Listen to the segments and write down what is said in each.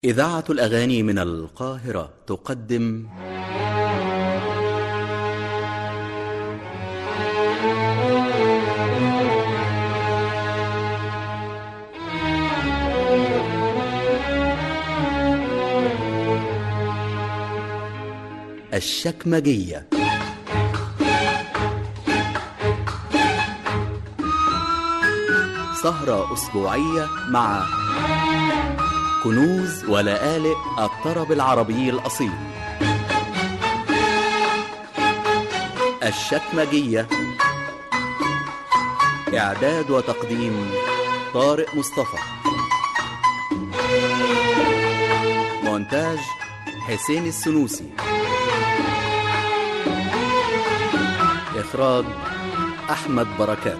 إذاعة الأغاني من القاهرة تقدم الشكمجية سهرة أسبوعية مع كنوز ولآلئ الطرب العربي الأصيل الشكمجية إعداد وتقديم طارق مصطفى مونتاج حسين السنوسي إخراج أحمد بركات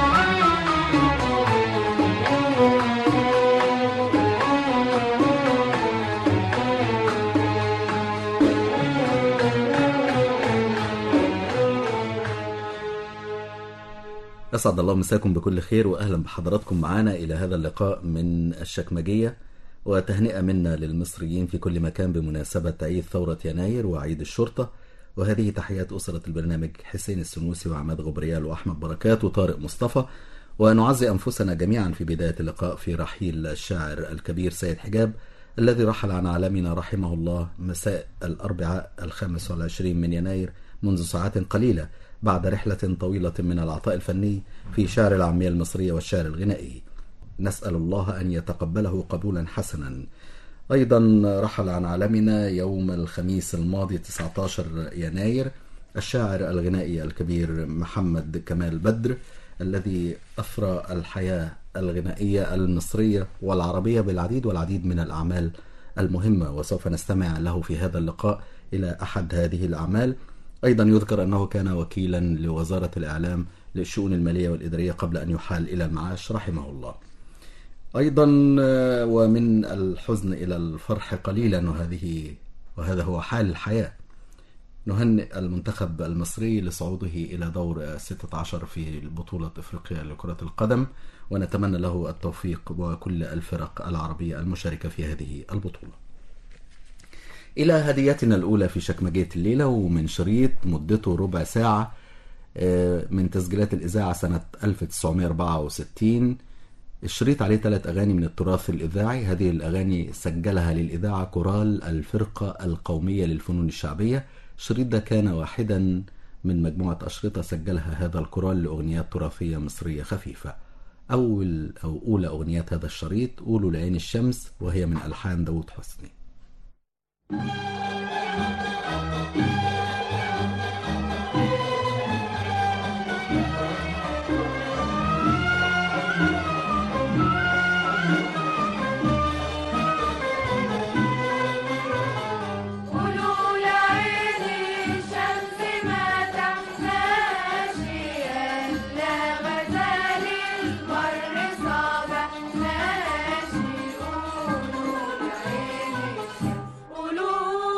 أسعد الله مساكم بكل خير وأهلا بحضراتكم معنا إلى هذا اللقاء من الشكمجية وتهنئة منا للمصريين في كل مكان بمناسبة عيد ثورة يناير وعيد الشرطة وهذه تحيات أسرة البرنامج حسين السنوسي وعماد غبريال وأحمد بركات وطارق مصطفى ونعزي أنفسنا جميعا في بداية اللقاء في رحيل الشاعر الكبير سيد حجاب الذي رحل عن عالمنا رحمه الله مساء الأربعاء الخامس والعشرين من يناير منذ ساعات قليلة بعد رحلة طويلة من العطاء الفني في شعر العامية المصرية والشعر الغنائي نسأل الله أن يتقبله قبولا حسنا أيضا رحل عن عالمنا يوم الخميس الماضي 19 يناير الشاعر الغنائي الكبير محمد كمال بدر الذي أثرى الحياة الغنائية المصرية والعربية بالعديد والعديد من الأعمال المهمة وسوف نستمع له في هذا اللقاء إلى أحد هذه الأعمال أيضا يذكر أنه كان وكيلا لوزارة الإعلام للشؤون المالية والإدارية قبل أن يحال إلى المعاش رحمه الله أيضا ومن الحزن إلى الفرح قليلا وهذه وهذا هو حال الحياة نهنئ المنتخب المصري لصعوده إلى دور 16 في بطولة إفريقيا لكرة القدم ونتمنى له التوفيق وكل الفرق العربية المشاركة في هذه البطولة إلى هديتنا الأولى في شكمجية الليلة ومن شريط مدته ربع ساعة من تسجيلات الإذاعة سنة 1964 الشريط عليه ثلاث أغاني من التراث الإذاعي هذه الأغاني سجلها للإذاعة كورال الفرقة القومية للفنون الشعبية الشريط ده كان واحدا من مجموعة أشرطة سجلها هذا الكورال لأغنيات تراثية مصرية خفيفة أول أو أولى أغنيات هذا الشريط قولوا لعين الشمس وهي من ألحان داود حسني قولوا لعين الشمس ما تحناش إلا غزال المر صابح ماشي قولوا لعين الشمس قولوا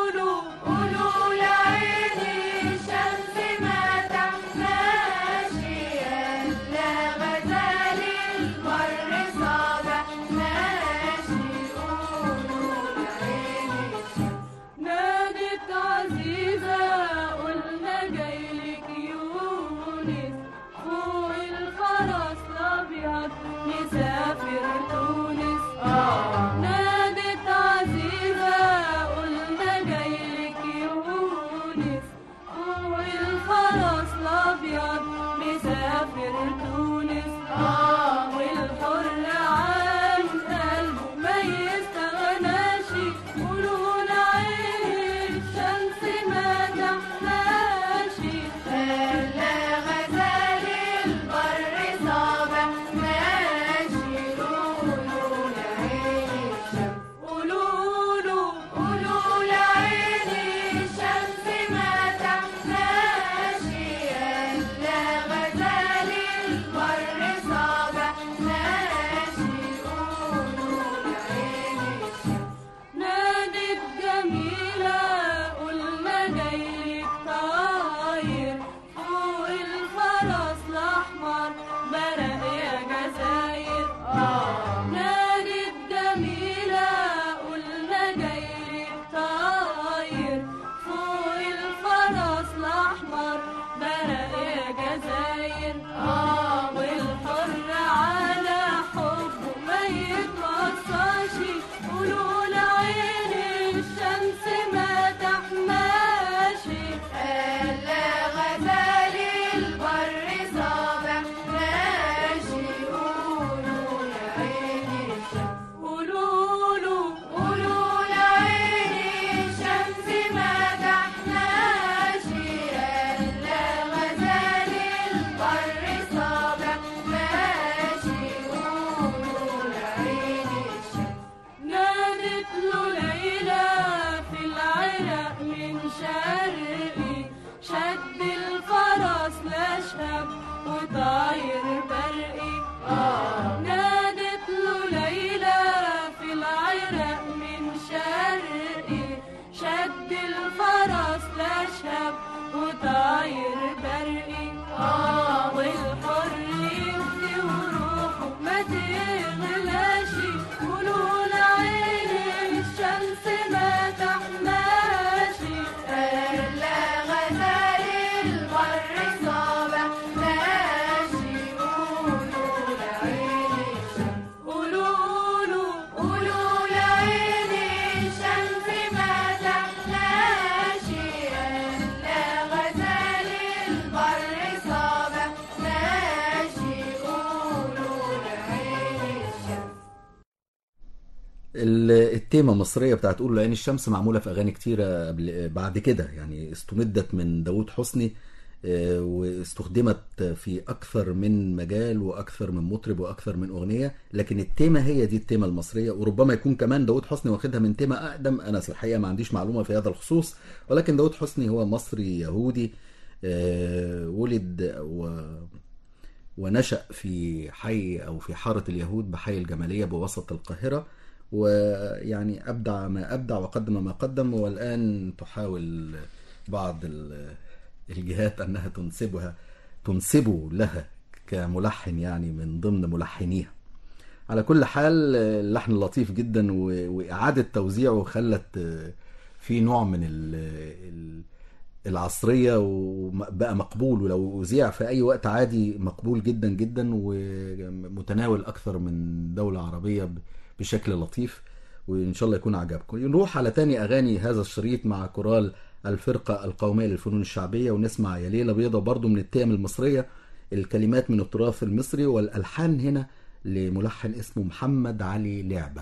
التيمة مصرية بتاعت قول عين الشمس معمولة في أغاني كتيرة قبل بعد كده يعني استمدت من داوود حسني آه، واستخدمت في أكثر من مجال وأكثر من مطرب وأكثر من أغنية لكن التيمة هي دي التيمة المصرية وربما يكون كمان داوود حسني واخدها من تيمة أقدم أنا الحقيقة ما عنديش معلومة في هذا الخصوص ولكن داوود حسني هو مصري يهودي آه، ولد و ونشأ في حي أو في حارة اليهود بحي الجمالية بوسط القاهرة ويعني أبدع ما أبدع وقدم ما قدم والآن تحاول بعض ال- الجهات أنها تنسبها تنسبه لها كملحن يعني من ضمن ملحنيها على كل حال اللحن لطيف جدا و- وإعادة توزيعه خلت في نوع من ال- ال- العصرية وبقى مقبول ولو أذيع في أي وقت عادي مقبول جدا جدا ومتناول أكثر من دولة عربية ب- بشكل لطيف وإن شاء الله يكون عجبكم نروح على تاني أغاني هذا الشريط مع كورال الفرقة القومية للفنون الشعبية ونسمع يا ليلة بيضة برضو من التيم المصرية الكلمات من التراث المصري والألحان هنا لملحن اسمه محمد علي لعبة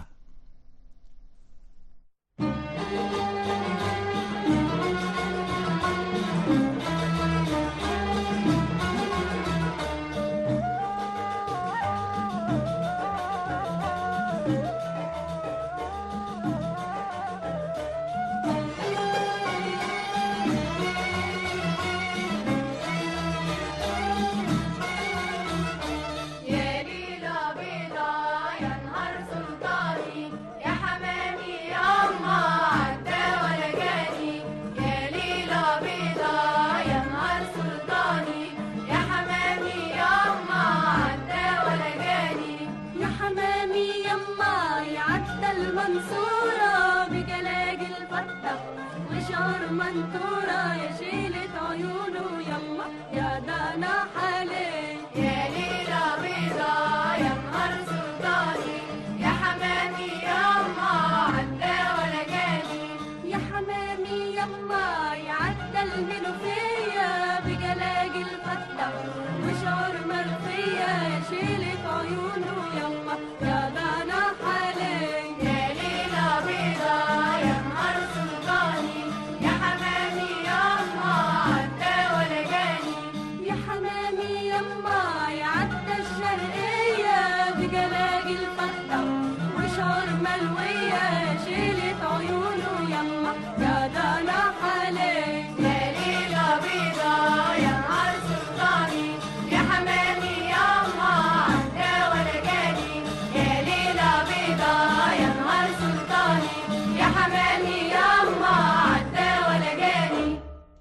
يا ليلة بيضا يا نهار سلطاني يا حمامي يا أما عدى ولا جاني يا ليلة بيضا يا نهار سلطاني يا حمامي يا أما عدى ولا جاني يا حمامي يما يعدى المنصورة بجلاجل فتح وشعر منطورة يا شيلة عيونه يما يا دانا حالي يا ليلة بيضا يا نهار سلطاني يا حمامي يا أما عدى ولا جاني يا حمامي يما يعدى المنوفية بجلاجل فتح وشعر مرخية يا شيلة عيونه يما يا دانا حالي يا ليلة بيضا يا نهار سلطاني يا حمامي يا أما عدى ولا جاني يا حمامي يما يعدى الشرقية بجلاجل فتح وشعر ملوية شيلة عيونه يما يا دانا حالي يا ليلة بيضا يا نهار سلطاني يا حمامي يا أما عدى ولا جاني يا ليلة بيضا يا نهار سلطاني يا حمامي يا أما عدى ولا جاني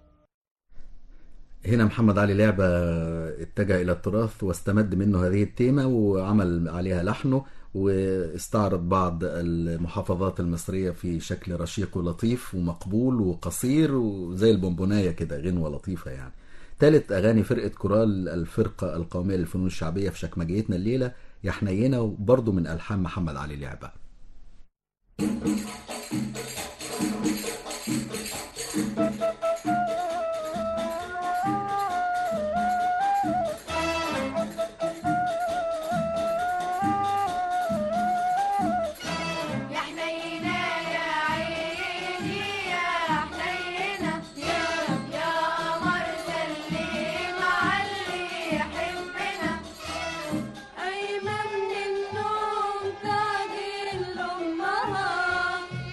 هنا محمد علي لعبة اتجه إلى التراث واستمد منه هذه التيمة وعمل عليها لحنه واستعرض بعض المحافظات المصرية في شكل رشيق ولطيف ومقبول وقصير وزي البونبوناية كده غنوة لطيفة يعني ثالث أغاني فرقة كورال الفرقة القومية للفنون الشعبية في شكمجيتنا الليلة يا حنينة وبرضه من ألحان محمد علي لعبة يا حنينة يا عيني يا حنينة يا يا قمر سلم علي يحبنا قايمة من النوم تعجل أمها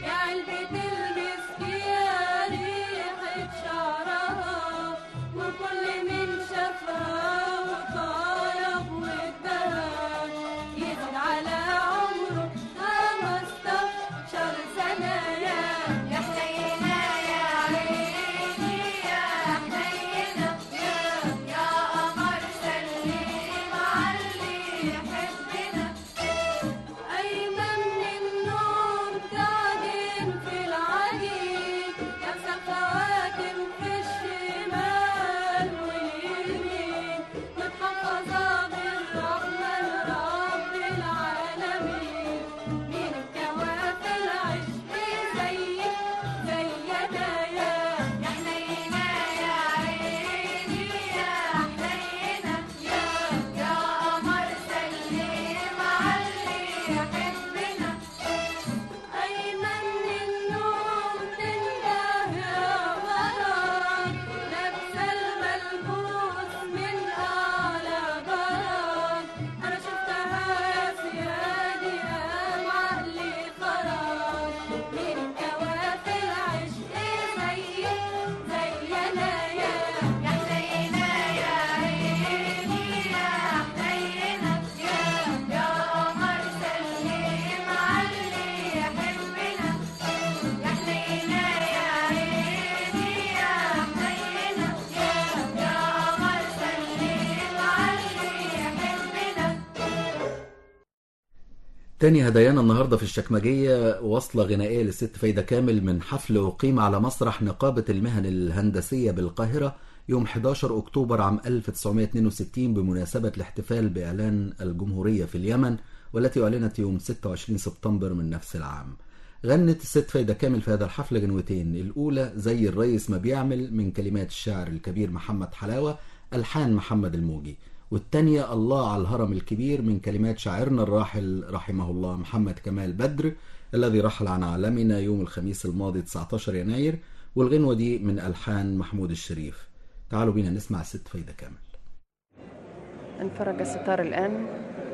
تاني هدايانا النهارده في الشكمجية وصلة غنائية للست فايدة كامل من حفل أقيم على مسرح نقابة المهن الهندسية بالقاهرة يوم 11 أكتوبر عام 1962 بمناسبة الاحتفال بإعلان الجمهورية في اليمن والتي أعلنت يوم 26 سبتمبر من نفس العام غنت الست فايدة كامل في هذا الحفل غنوتين الأولى زي الريس ما بيعمل من كلمات الشاعر الكبير محمد حلاوة ألحان محمد الموجي والتانية الله على الهرم الكبير من كلمات شاعرنا الراحل رحمه الله محمد كمال بدر الذي رحل عن عالمنا يوم الخميس الماضي 19 يناير والغنوة دي من ألحان محمود الشريف تعالوا بينا نسمع الست فايدة كامل انفرج الستار الآن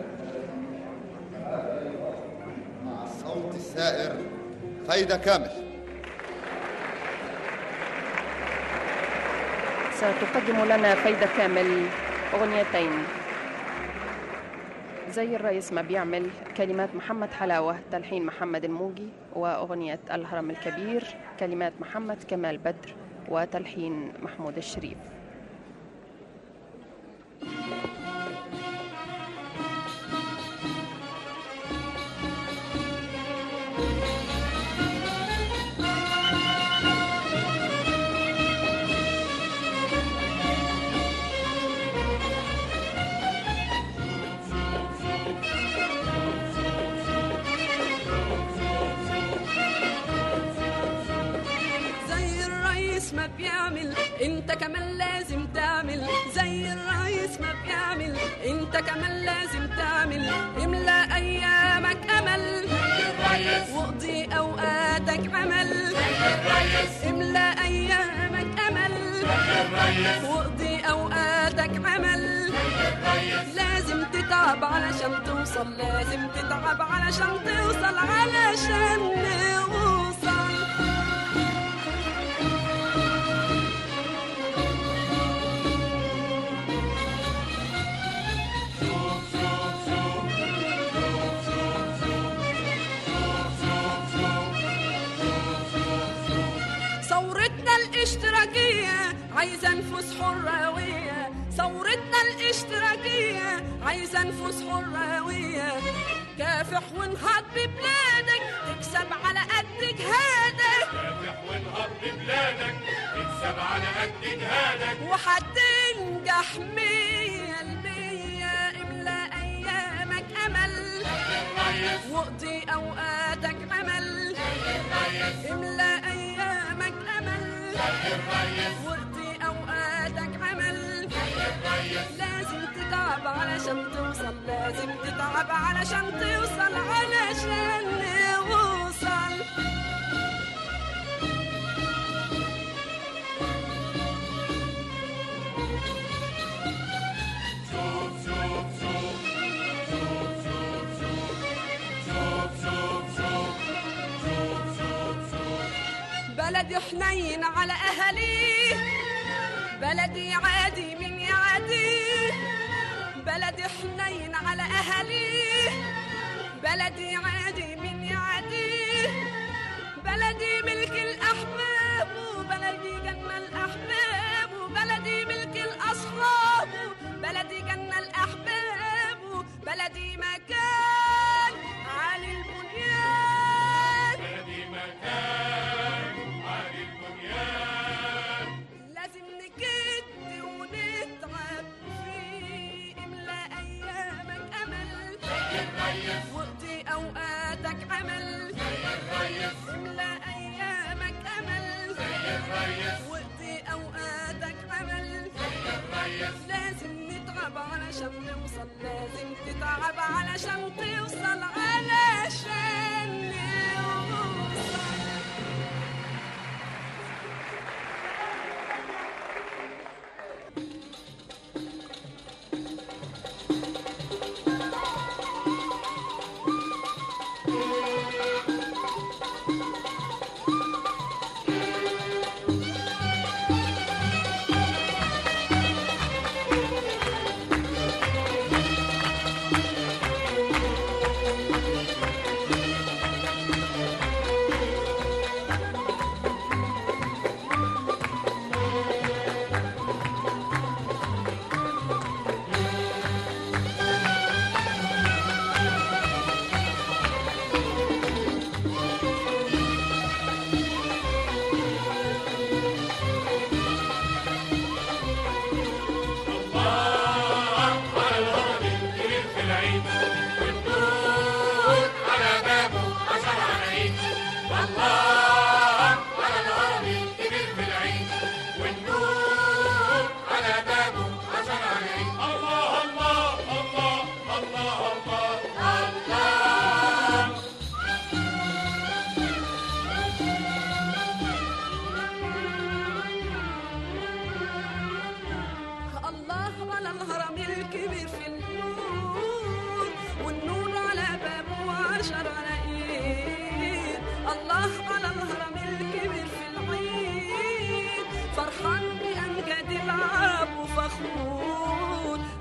صوت السائر فايدة كامل ستقدم لنا فايدة كامل أغنيتين زي الرئيس ما بيعمل كلمات محمد حلاوة تلحين محمد الموجي وأغنية الهرم الكبير كلمات محمد كمال بدر وتلحين محمود الشريف زي الرئيس ما بيعمل انت كمان لازم تعمل زي الرئيس ما بيعمل انت كمان لازم تعمل املا ايامك امل واقضي اوقاتك عمل املا ايامك امل واقضي اوقاتك عمل لازم تتعب علشان توصل لازم تتعب علشان توصل علشان نوصل ثورتنا الاشتراكية عايزة نفوس حراوية ثورتنا الاشتراكية عايزة نفوس حراوية كافح وانهض ببلادك تكسب على قد جهادك وانهض ببلادك تكسب على قد جهادك وهتنجح مية المية املا ايامك امل واقضي اوقاتك عمل املا ايامك امل واقضي اوقاتك عمل لازم تتعب علشان توصل لازم تتعب علشان توصل علشان نوصل بلدي حنين على أهليه بلدي عادي من يعاديه بلدي حنين على أهليه بلدي عادي من يعاديه بلدي ملك الأحباب وبلدي جنة الأحباب وبلدي ملك الأصحاب بلدي جنة الأحباب بلدي مكان عالي البنيان بلدي مكان عالي البنيان لازم نكد ونتعب فيه املا ايامك امل واقضي اوقاتك عمل املا ايامك امل واقضي اوقاتك عمل لازم نتعب علشان نوصل لازم تتعب علشان توصل علشان نوصل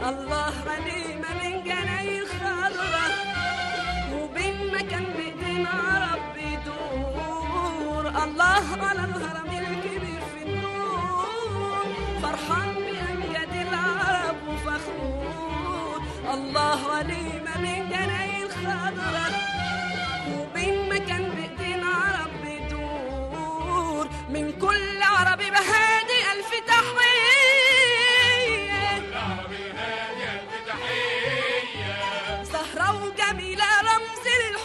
الله غنيمة من جناين خضرة وبين مكان بإيدينا رب يدور الله على الهرم الكبير في النور فرحان بأمجاد العرب وفخور الله غنيمة من جناين خضرة وبين مكان بإيدينا رب يدور من كل عربي بهادي ألف تحية العربي هادي ألف تحية زهرة وجميلة رمز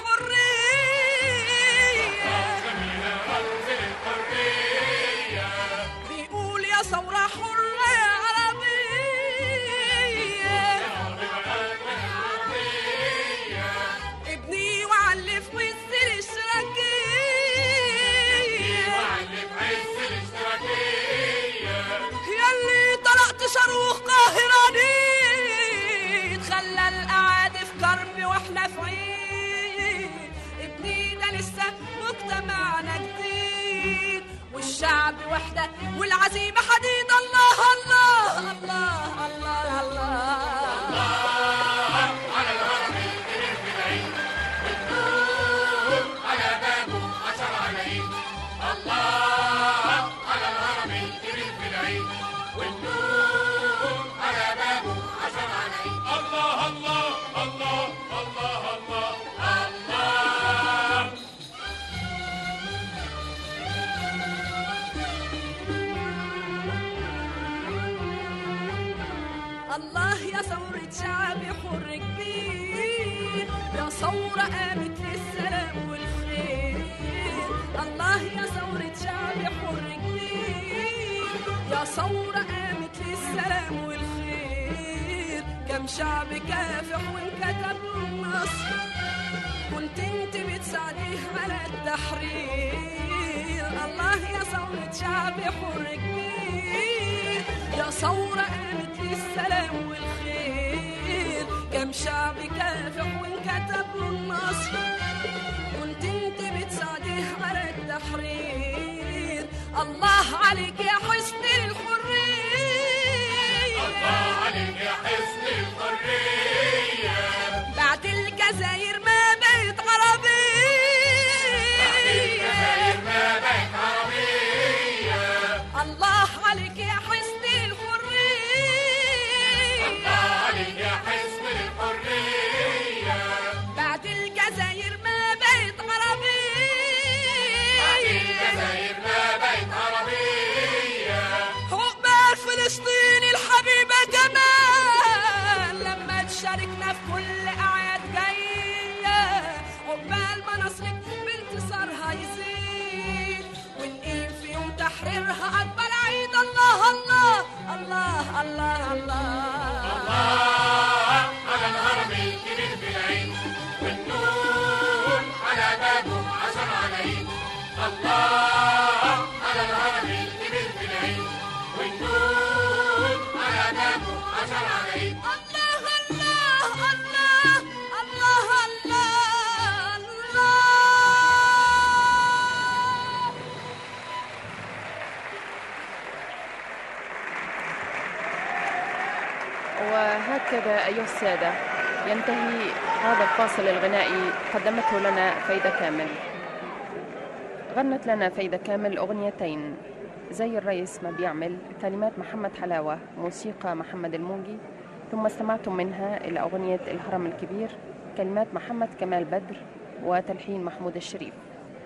للحرية جميلة رمز للحرية بيقول يا ثورة حرة يا عربية ابني وعلف وزر الاشتراكية وعلم عز الاشتراكية ياللي طلقت شروخ قاهراني خلى القعاد في كرب واحنا في عيد ابني ده لسه مجتمعنا جديد والشعب وحدة والعزيمة حديد الله الله الله الله الله على الهرم الكبير في العيد والنور على بابه عشر عنايين الله على الهرم الكبير في العيد والنور على بابه عشر عنايين الله الله الله الله الله الله الله يا ثورة شعبي حر كبير يا ثورة قامت للسلام والخير الله يا ثورة شعبي حر كبير يا ثورة قامت للسلام والخير كم شعب كافح وانكتب له النصر كنت انت بتساعديه على التحرير الله يا ثورة شعبي حر كبير يا ثورة قامت للسلام والخير كم شعب كافح وانكتب له النصر كنت انت بتساعديه على التحرير الله عليك يا حسن الحرية الله عليك يا حسن الحرية بعد الجزائر ما بقت عربية الجزائر ما بقت عربية الله عليك يا حسن الحرية الله عليك يا حسن الحرية بعد الجزائر ما بقت عربية الجزائر ما بقت عربية عقبال فلسطين الحبيبة كمان لما تشاركنا في كل أعياد جاية عقبال ما نصرك بانتصارها يزيد ونقيم في يوم تحريرها أكبر عيد الله الله الله الله الله على الهرم الكبير في العين والنور على بابه عشر عنايين الله على الهرم الكبير في العين والنور على بابه عشر عنايين الله الله الله الله الله الله وهكذا أيها السادة ينتهي هذا الفاصل الغنائي قدمته لنا فايدة كامل غنت لنا فايدة كامل أغنيتين زي الرئيس ما بيعمل كلمات محمد حلاوة موسيقى محمد الموجي ثم استمعتم منها إلى أغنية الهرم الكبير كلمات محمد كمال بدر وتلحين محمود الشريف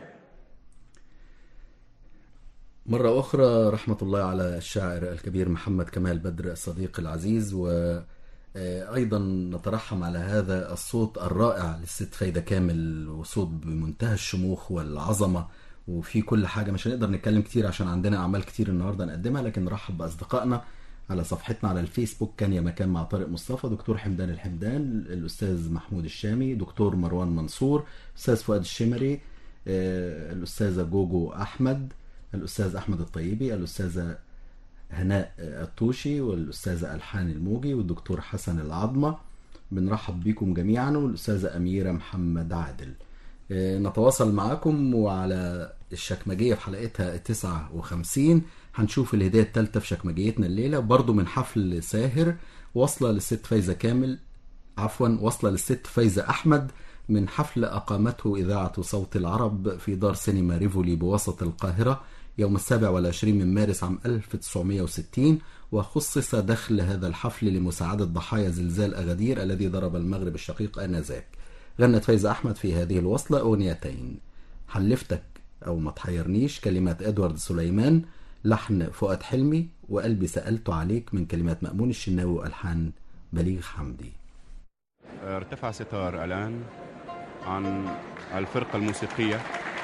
مرة أخرى رحمة الله على الشاعر الكبير محمد كمال بدر الصديق العزيز وأيضا نترحم على هذا الصوت الرائع للست فايدة كامل وصوت بمنتهى الشموخ والعظمة وفي كل حاجة مش هنقدر نتكلم كتير عشان عندنا أعمال كتير النهاردة نقدمها لكن نرحب بأصدقائنا على صفحتنا على الفيسبوك كان يا مكان مع طارق مصطفى دكتور حمدان الحمدان الأستاذ محمود الشامي دكتور مروان منصور أستاذ فؤاد الشمري آه، الأستاذة جوجو أحمد الأستاذ أحمد الطيبي الأستاذة هناء الطوشي والأستاذة ألحان الموجي والدكتور حسن العظمة بنرحب بكم جميعا والأستاذة أميرة محمد عادل آه، نتواصل معكم وعلى الشكمجية في حلقتها التسعة وخمسين هنشوف الهدية التالتة في شكمجيتنا الليلة برضو من حفل ساهر وصلة للست فايزة كامل عفوا وصلة للست فايزة أحمد من حفل أقامته إذاعة صوت العرب في دار سينما ريفولي بوسط القاهرة يوم السابع والعشرين من مارس عام 1960 وخصص دخل هذا الحفل لمساعدة ضحايا زلزال أغادير الذي ضرب المغرب الشقيق آنذاك غنت فايزة أحمد في هذه الوصلة أغنيتين حلفتك أو ما تحيرنيش كلمات إدوارد سليمان لحن فؤاد حلمي وقلبي سألت عليك من كلمات مأمون الشناوي وألحان بليغ حمدي ارتفع ستار الآن عن الفرقة الموسيقية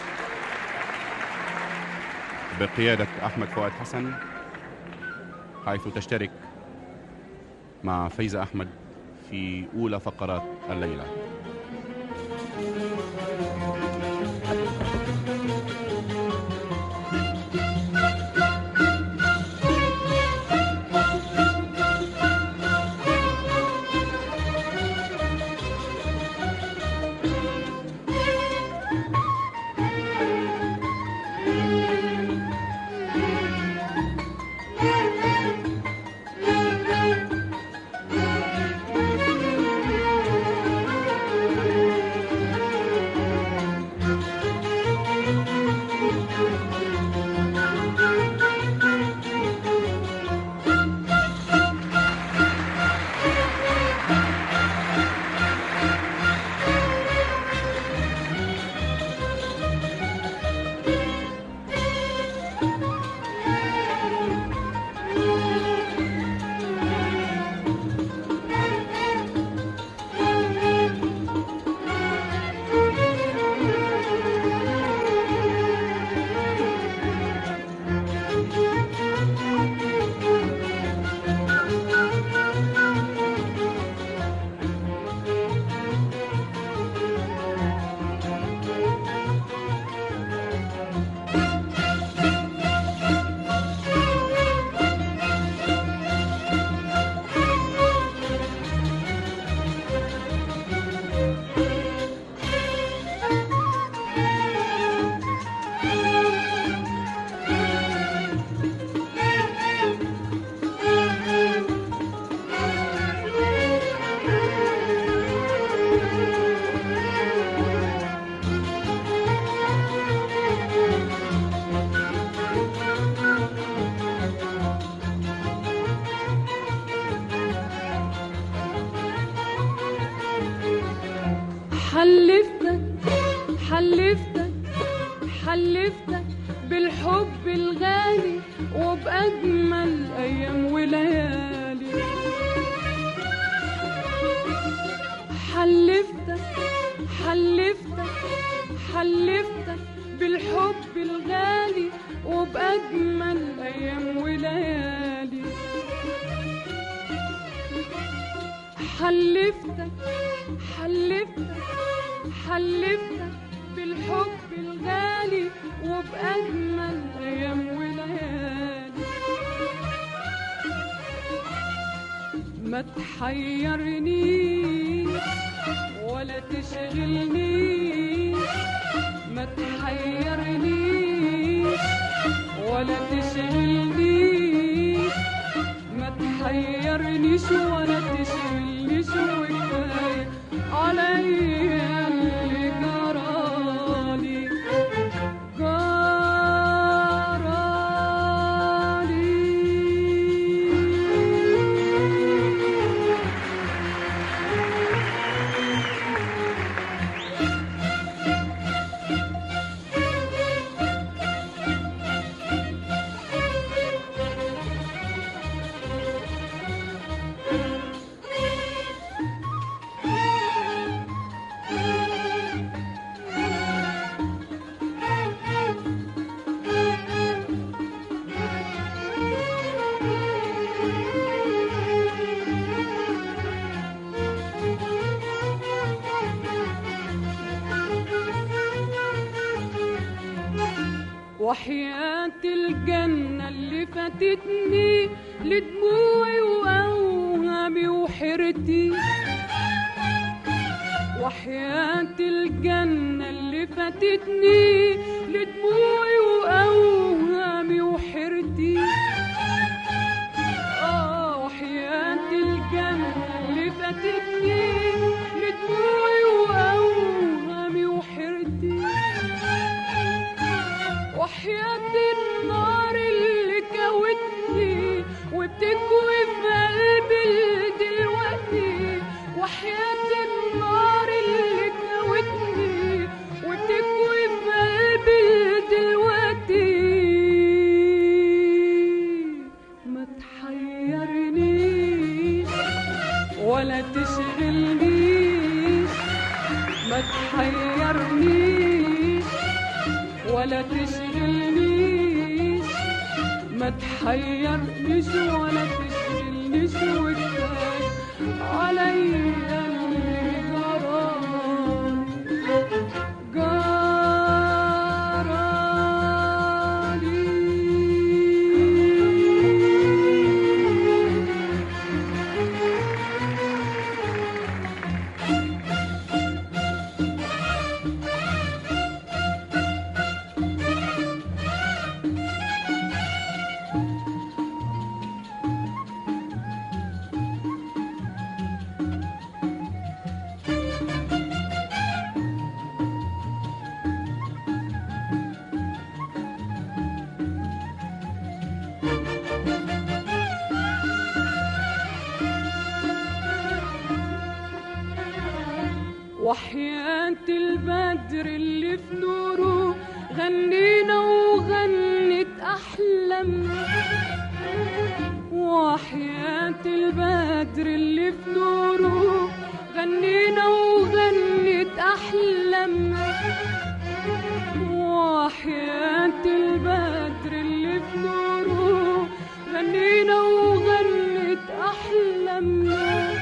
بقيادة أحمد فؤاد حسن حيث تشترك مع فايزة أحمد في أولى فقرات الليلة حلفتك حلفتك حلفتك بالحب الغالي وبأجمل أيام وليالي حلفتك حلفتك حلفتك بالحب الغالي وبأجمل أيام وليالي حلفتك حلفتك حلفتك بالحب الغالي وبأجمل أيام وليالي ما تحيرنيش ولا تشغلنيش ما تحيرنيش ولا تشغلنيش ما تحيرنيش ولا تشغلنيش وكفاية عليا اللي جرالي جرالي وحياة الجنة اللي فاتتني لدموعي وأوهامي وحيرتي وحياة الجنة اللي فاتتني لدموعي وأوهامي وحيرتي آه وحياة الجنة وحياة النار اللي كوتني وبتكوي في قلبي دلوقتي وحياة النار اللي كوتني وبتكوي في قلبي دلوقتي ما تحيرنيش ولا تشغلنيش ما تحيرنيش ولا تشغلنيش ما تحيرنيش ولا تشغلنيش وكفاية عليا اللي جرالي جرالي وحياة البدر اللي في نوره غنينا وغنت أحلامنا وحياة البدر اللي في نوره غنينا وغنت أحلامنا وحياة البدر اللي في نوره غنينا وغنت أحلامنا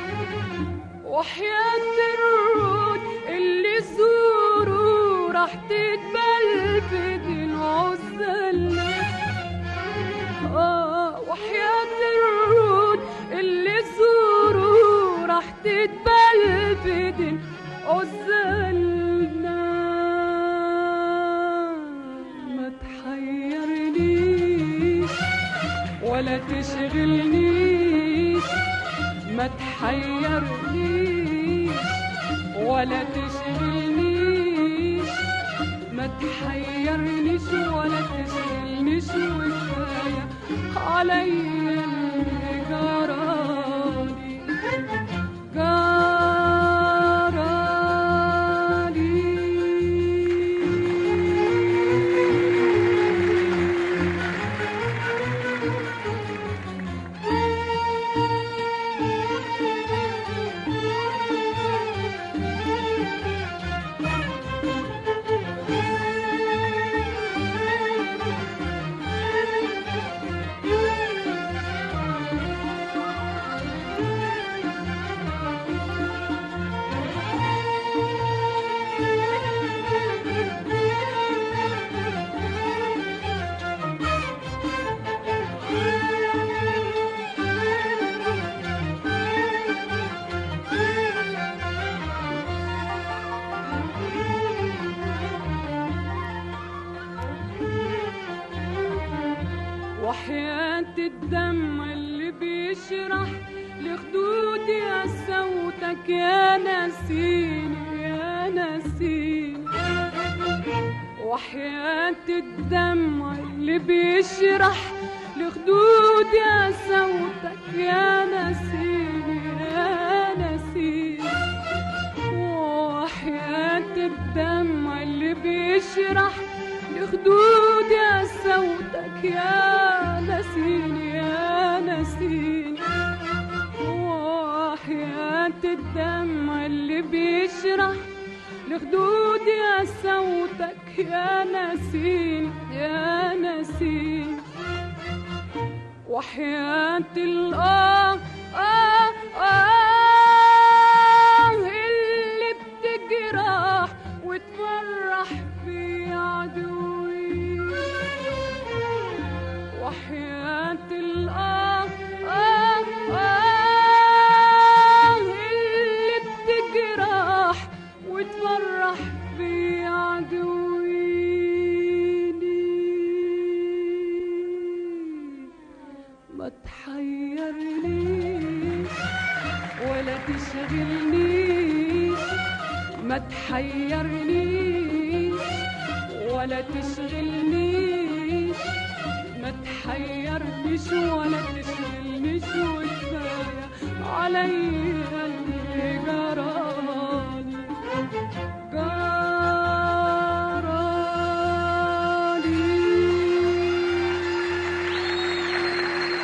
وحياة الرود اللي زوروا راح تتبل في دين عزلنا آه وحياة الرود اللي زوروا راح تتبل في دين عزلنا ما تحيرنيش ولا تشغلنيش ما تحيرنيش ولا تشغلنيش ما تحيرنيش ولا تشغلنيش وكفاية عليا اللي جرالي جرالي وحياة الدم اللي بيشرح لخدودي يا صوتك يا نسيني يا نسيني وحياة الدم اللي بيشرح لخدودي يا صوتك يا نسيني يا نسيني وحياة الدم اللي بيشرح لخدود يا صوتك يا نسيني يا نسيني وحياة الدم اللي بيشرح لخدود يا صوتك يا نسيني يا نسيني وحياة الآه آه آه اللي بتجرح وتفرح في عدوي وحياة الآه آه آه اللي بتجرح وتفرح في عدوي ما تحيرنيش ولا تشغلنيش ما تحيرنيش ولا ولا تشغلنيش ما تحيرنيش ولا تشغلنيش وكفاية عليا اللي جرالي جرالي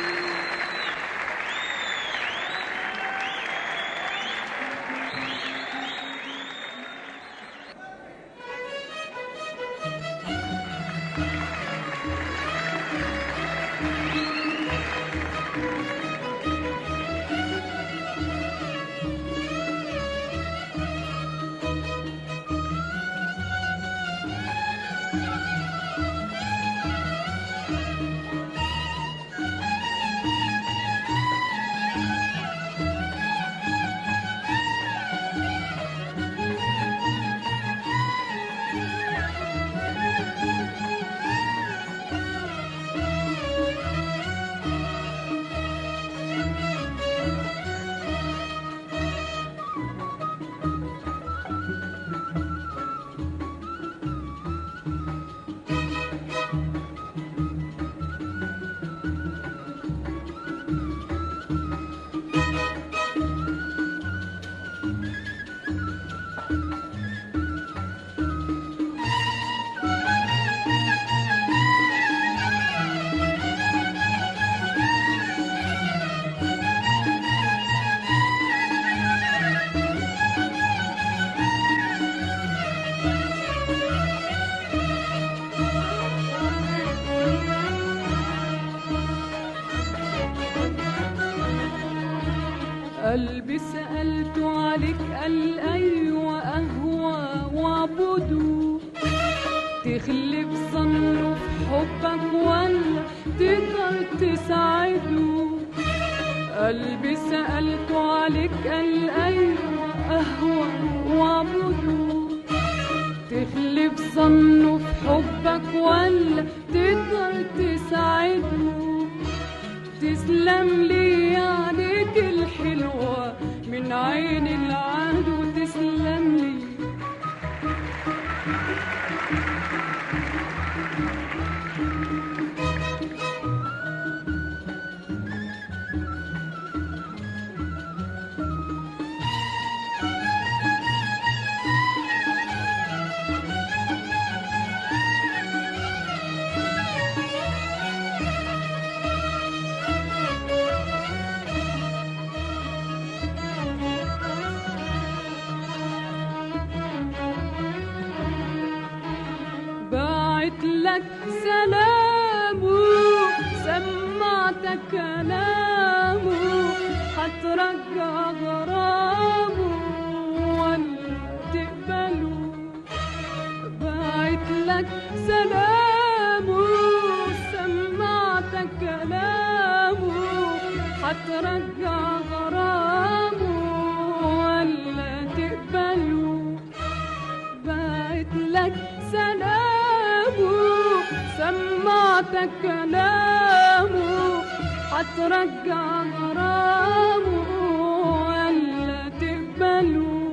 قلبي سألته عليك قال أيوة أهوى وعبده تخلف ظنه في حبك ولا تقدر تساعده قلبي سألته عليك قال أيوة أهوى وعبده تخلف ظنه في حبك ولا تقدر تساعده تسلم لي عليك الحلوة من عين العهد وتسلم لي بعت لك سلامه سمعتك كلامه هترجع غرامه ولا تقبله بعت لك سلامه سمعتك كلامه هترجع غرامه ولا تقبله بعت لك سلامه سمعتك كلامه هترجع غرامه ولا تقبله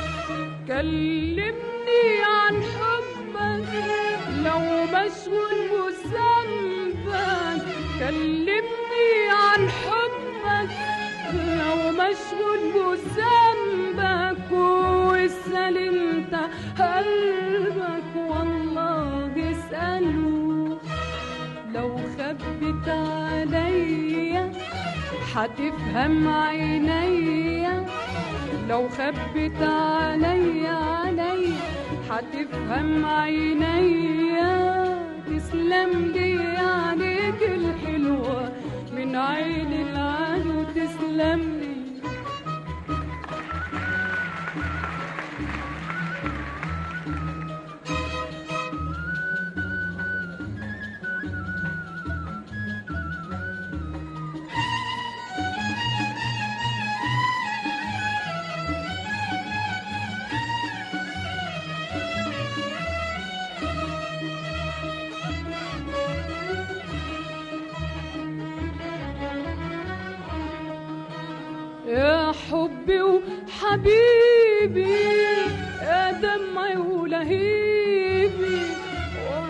كلمني عن حبك لو مشغول بذنبك كلمني عن حبك لو مشغول بذنبك وسلمت قلبك والله اسأله لو خبت عليا هتفهم عينيا لو خبت عليا عليا هتفهم عينيا تسلم لي عليك الحلوة من عين العدو تسلم لي يا حبي وحبيبي يا دمعي ولهيبي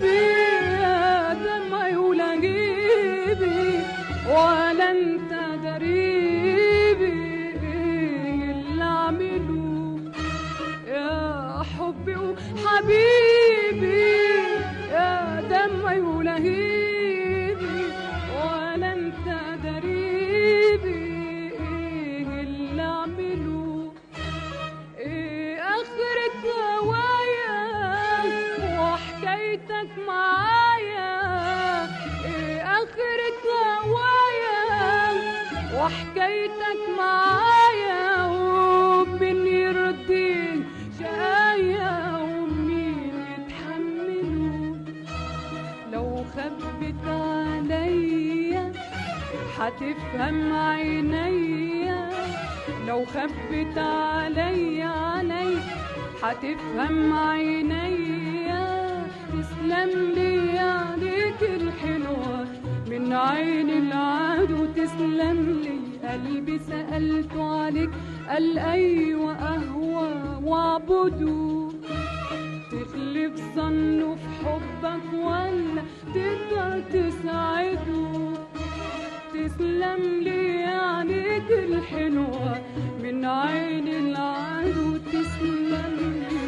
حبيبي يا دمعي ولهيبي ولا انت دريبي إيه اللي اعمله يا حبي وحبيبي يا دمعي ولهيبي ولا انت دريبي ايه اللي اعمله ايه اخرة هوايا وحكايتك معايا ايه اخرة هوايا وحكايتك معايا ومين يرضيك شقايا ومين يتحمله لو خبت عليا هتفهم عينيا لو خبت عليا علي هتفهم عينيا تسلم لي عليك الحلوة من عين العدو تسلم لي قلبي سألته عليك قال أيوة أهوى واعبده تخلف ظنه في حبك ولا تقدر تساعده تسلم لي عليك الحلوة من عين العدو تسلم لي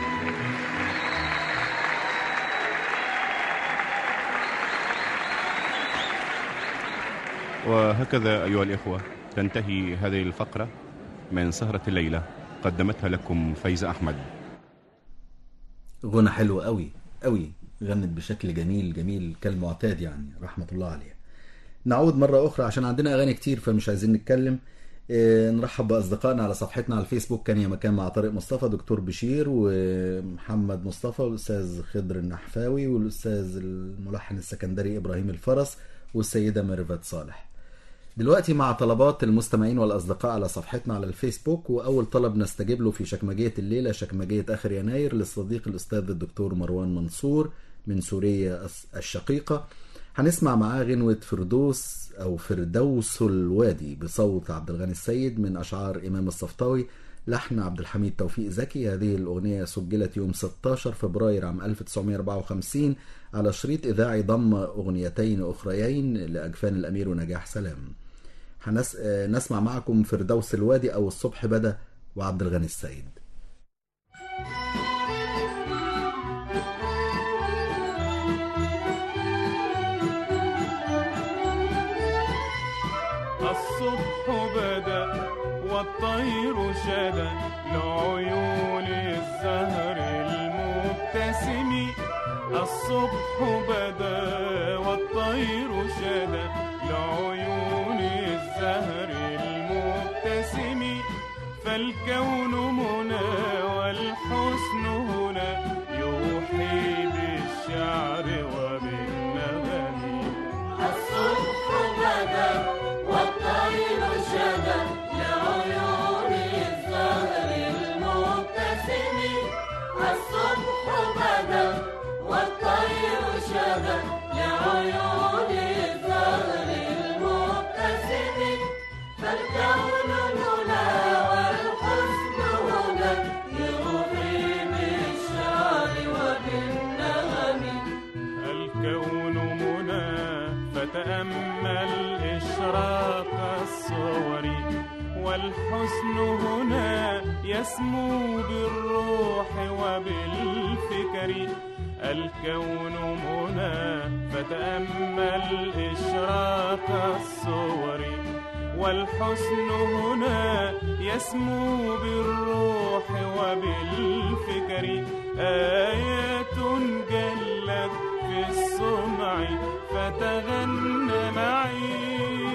وهكذا أيها الإخوة تنتهي هذه الفقرة من سهرة الليلة قدمتها لكم فايزة أحمد غنى حلو قوي قوي غنت بشكل جميل جميل كالمعتاد يعني رحمة الله عليها نعود مرة أخرى عشان عندنا أغاني كتير فمش عايزين نتكلم إيه، نرحب بأصدقائنا على صفحتنا على الفيسبوك كان يا مكان مع طارق مصطفى دكتور بشير ومحمد مصطفى والأستاذ خضر النحفاوي والأستاذ الملحن السكندري إبراهيم الفرس والسيدة ميرفت صالح دلوقتي مع طلبات المستمعين والأصدقاء على صفحتنا على الفيسبوك وأول طلب نستجيب له في شكمجية الليلة شكمجية آخر يناير للصديق الأستاذ الدكتور مروان منصور من سوريا الشقيقة هنسمع معاه غنوة فردوس أو فردوس الوادي بصوت عبد الغني السيد من أشعار إمام الصفطاوي لحن عبد الحميد توفيق زكي هذه الأغنية سجلت يوم 16 فبراير عام 1954 على شريط إذاعي ضم أغنيتين أخريين لأجفان الأمير ونجاح سلام هنس... آه، نسمع معكم فردوس الوادي أو الصبح بدا وعبد الغني السيد الصبح بدا والطير شدا لعيون الزهر المبتسم الصبح بدا والطير شدا لعيون الزهر المبتسم فالكون منى والحسن هنا يوحي بالشعر وبالنغم الصبح بدا والطير شدا لعيون الزهر المبتسم الصبح بدا والطير شدا لعيون الزهر المبتسم فالكون هنا والحسن هنا يغفي بالشعر وبالنغم الكون منى فتأمل إشراق الصور والحسن هنا يسمو بالروح وبالفكر الكون منى فتأمل إشراق الصور والحسن هنا يسمو بالروح وبالفكر آيات جلت في الصنع فتغنى معي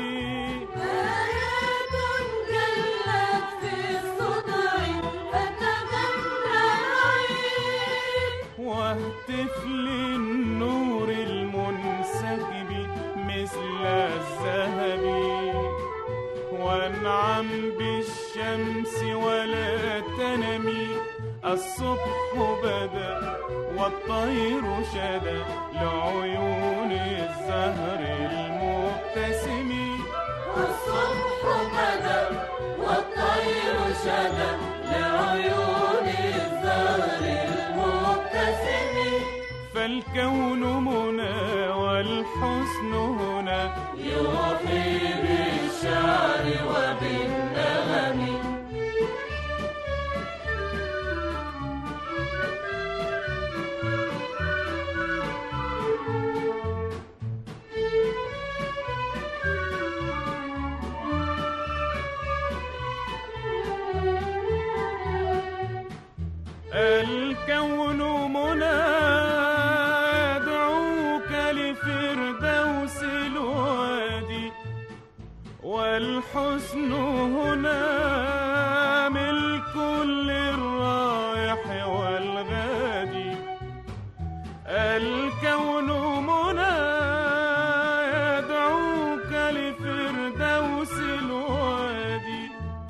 آيات جلت في الصدع فتغنى معي واهتف للنور المنسكب مثل الذهب وانعم بالشمس ولا تنمي الصبح بدا والطير شدا لعيون الزهر المبتسم الصبح بدا والطير شدا لعيون الزهر المبتسم الكون منى والحسن هنا يوحي بالشعر وبالنغم الكون منى يدعوك لفردوس الوادي والحسن هنا ملك للرايح والغادي الكون منى يدعوك لفردوس الوادي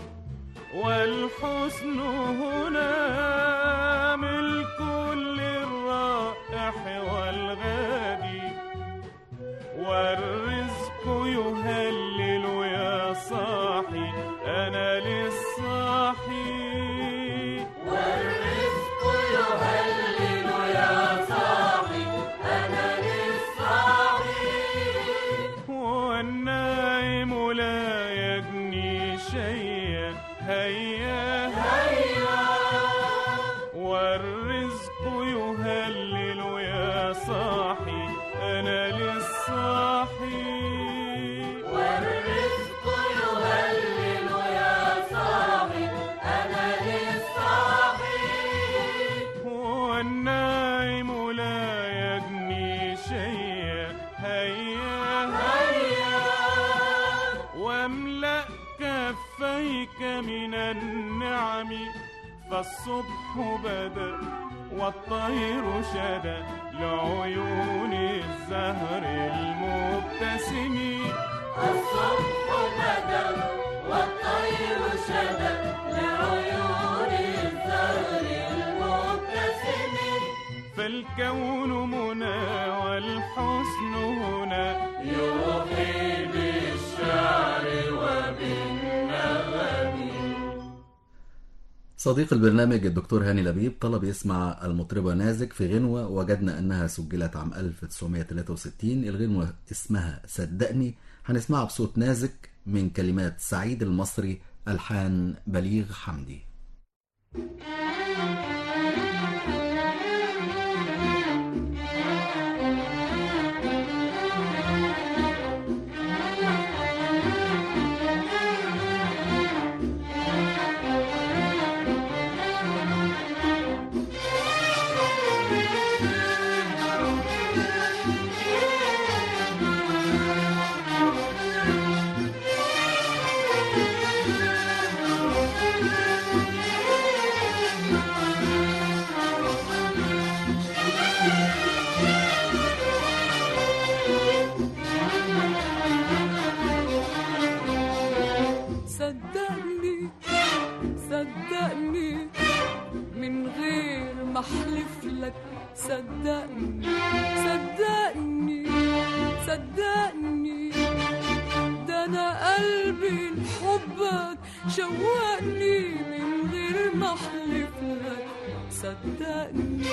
والحسن هنا ملك للرائح والغادي والرزق يهلل يا صاحي أنا للصاحي والرزق يهلل يا صاحي أنا للصاحي والنائم لا يجني شيئا هيا هيا والرزق يهلل يا صاحي أنا للصاحي والرزق يهلل يا صاحي أنا للصاحي والنائم لا يجني شيئا هيا هيا واملأ كفيك من النعم فالصبح بدا والطير شدا لعيون الزهر المبتسم الصبح بدا والطير شدا لعيون الزهر المبتسم فالكون منى والحسن هنا يوحي بالشعر وبالنغم صديق البرنامج الدكتور هاني لبيب طلب يسمع المطربة نازك في غنوة وجدنا أنها سجلت عام 1963 الغنوة اسمها صدقني هنسمعها بصوت نازك من كلمات سعيد المصري ألحان بليغ حمدي صدقني صدقني من غير ما احلف لك صدقني صدقني صدقني ده انا قلبي لحبك شوقني من غير ما احلف لك صدقني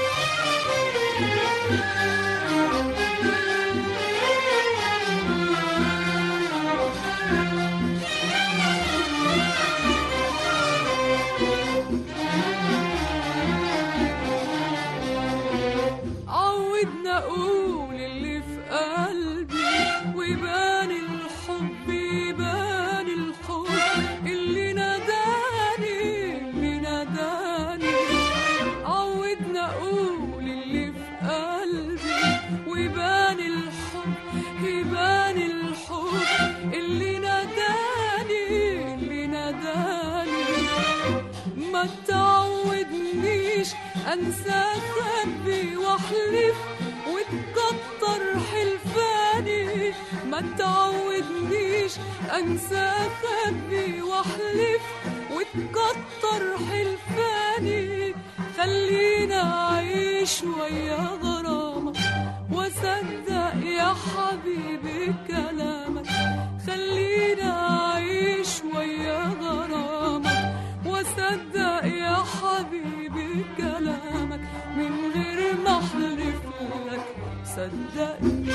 عودنا اقول اللي في قلبي ويبان الحب يبان الحب اللي ناداني اللي ناداني عودنا اقول اللي في قلبي ويبان الحب يبان الحب اللي ناداني اللي ناداني ما تعودنيش انسى خبي واحلف وتكتر حلفاني ما تعودنيش انسى خبي واحلف وتكتر حلفاني خلينا اعيش ويا غرامك واصدق يا حبيبي كلامك خلينا اعيش ويا غرامك واصدق يا حبيبي كلامك من غير ما احلف لك صدقني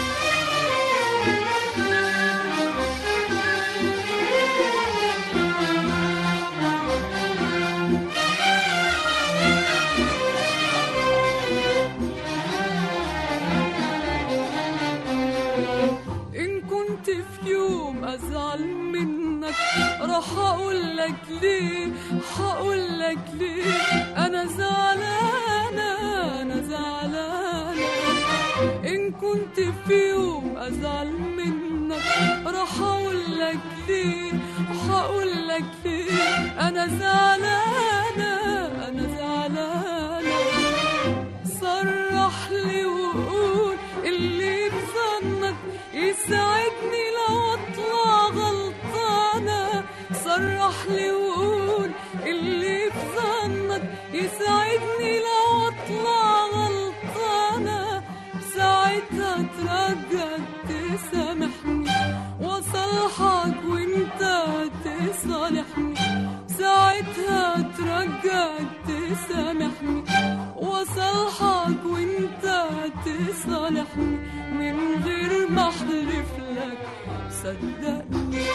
إن كنت في يوم أزعل منك راح أقول لك ليه هقول لك ليه أنا زعلانة أنا زعلانة إن كنت في يوم أزعل منك راح أقول لك ليه هقول لك ليه أنا زعلانة أنا زعلانة صرح لي وقول اللي بظنك يساعدني لو اطلع غلطانة صرح لي وقول اللي بظنك يساعدني لو اطلع غلطانة ساعتها ترجع تسامحني وصالحك وانت تصالحني ساعتها ترجع تسامحني وصالحك وانت تصالحني من غير ما احلف لك صدقني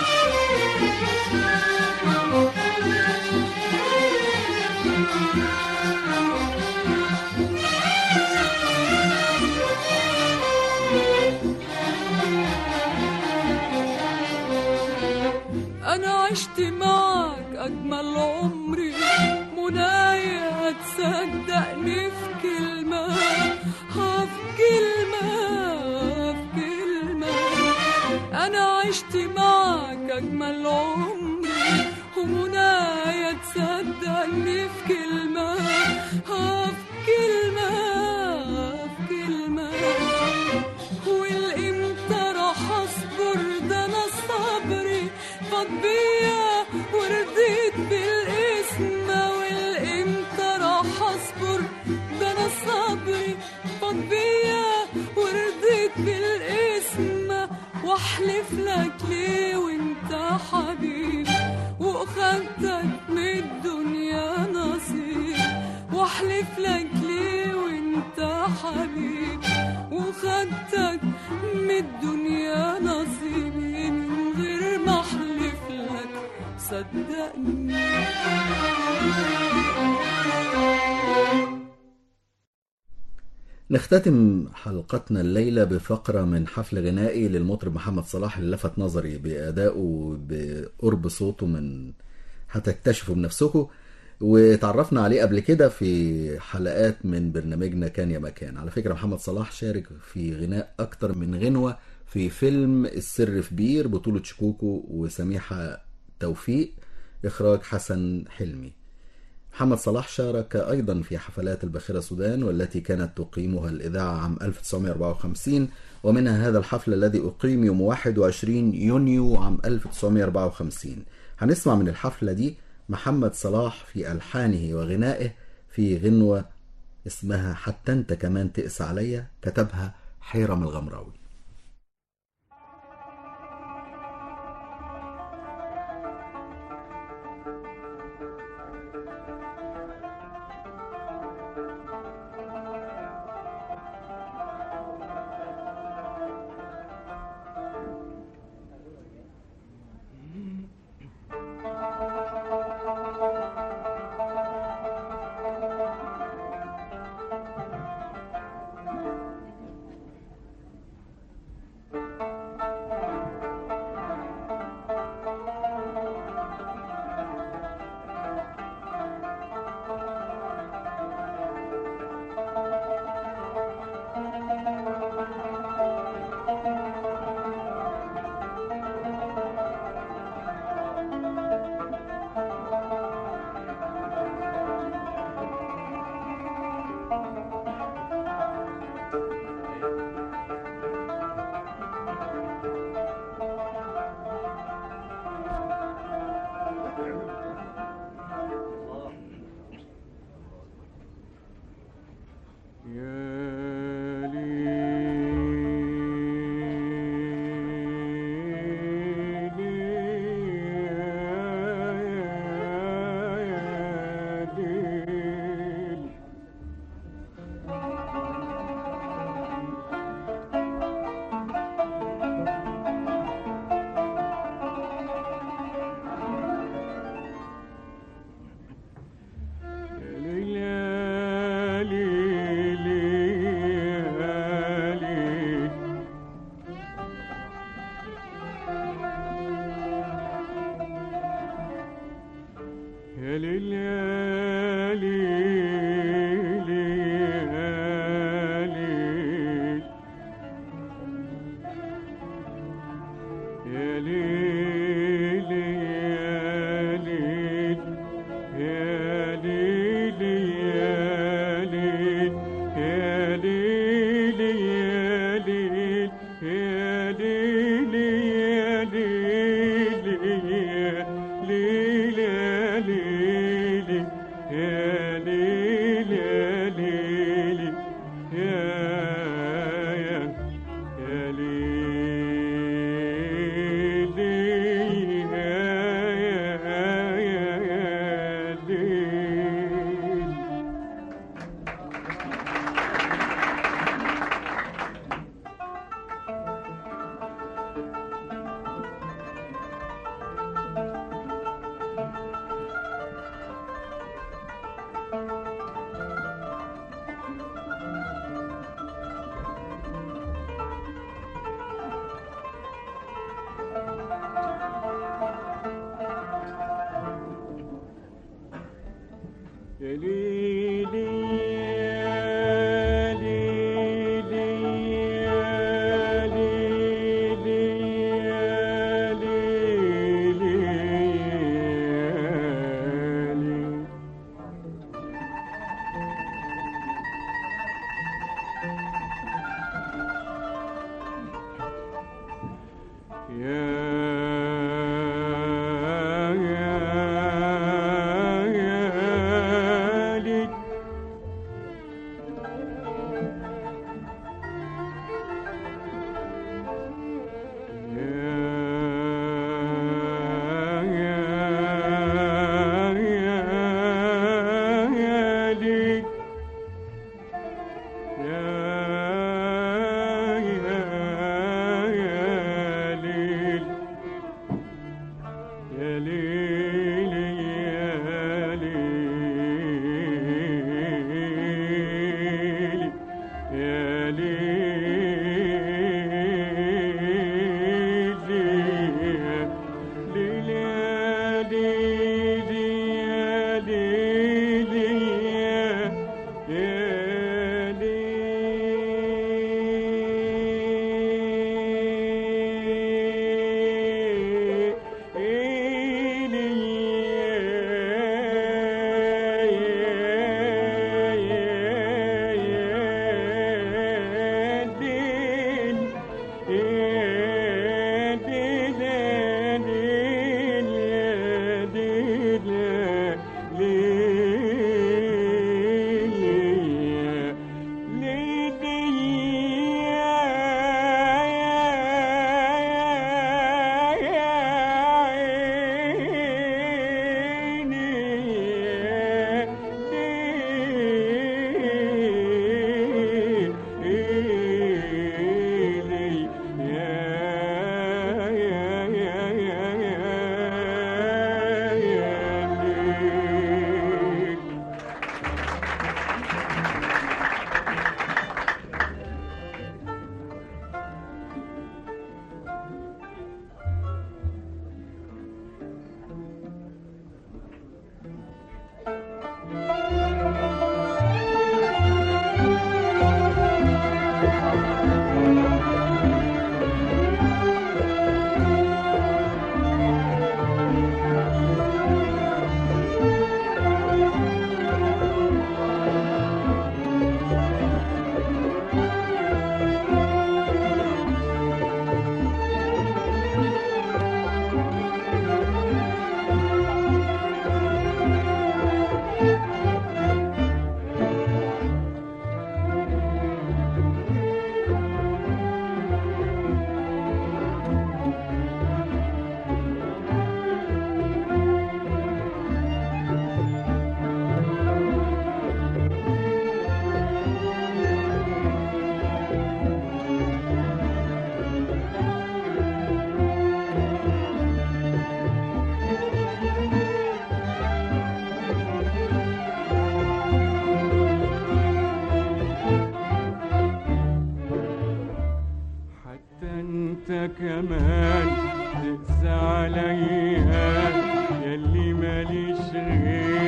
أنا عشت معك أجمل عمري منايا تصدقني في كلمة ها في كلمة ها في كلمة أنا عشت معك أجمل عمري ومنايا تصدقني في كلمة ها في كلمة ها في كلمة والامتى راح اصبر ده انا صبري فاض بيا ورديت بالاسم والامتى راح اصبر ده انا صبري فاض بيا ورديت بالاسم واحلف لك ليه وانت حبيبي واخدتك من الدنيا نصيب واحلف لك ليه وانت حبيبي وخدتك من الدنيا نصيبي من غير ما احلف لك صدقني نختتم حلقتنا الليلة بفقرة من حفل غنائي للمطرب محمد صلاح اللي لفت نظري بأدائه بقرب صوته من هتكتشفوا بنفسكم وتعرفنا عليه قبل كده في حلقات من برنامجنا كان يا مكان على فكرة محمد صلاح شارك في غناء أكتر من غنوة في فيلم السر في بير بطولة شكوكو وسميحة توفيق إخراج حسن حلمي محمد صلاح شارك أيضا في حفلات الباخرة سودان والتي كانت تقيمها الإذاعة عام 1954 ومنها هذا الحفل الذي أقيم يوم 21 يونيو عام 1954 هنسمع من الحفلة دي محمد صلاح في ألحانه وغنائه في غنوة اسمها حتى أنت كمان تقس عليا كتبها حيرم الغمراوي يا ليل يا ليل يا ليل يا ليل يا ليل يا ليل يا ليل يا ليل يا ليل يا ليل يا ليل يا ليل يا ليل يا ليل يا ليل يا يا يا ليل يا يا يا ليل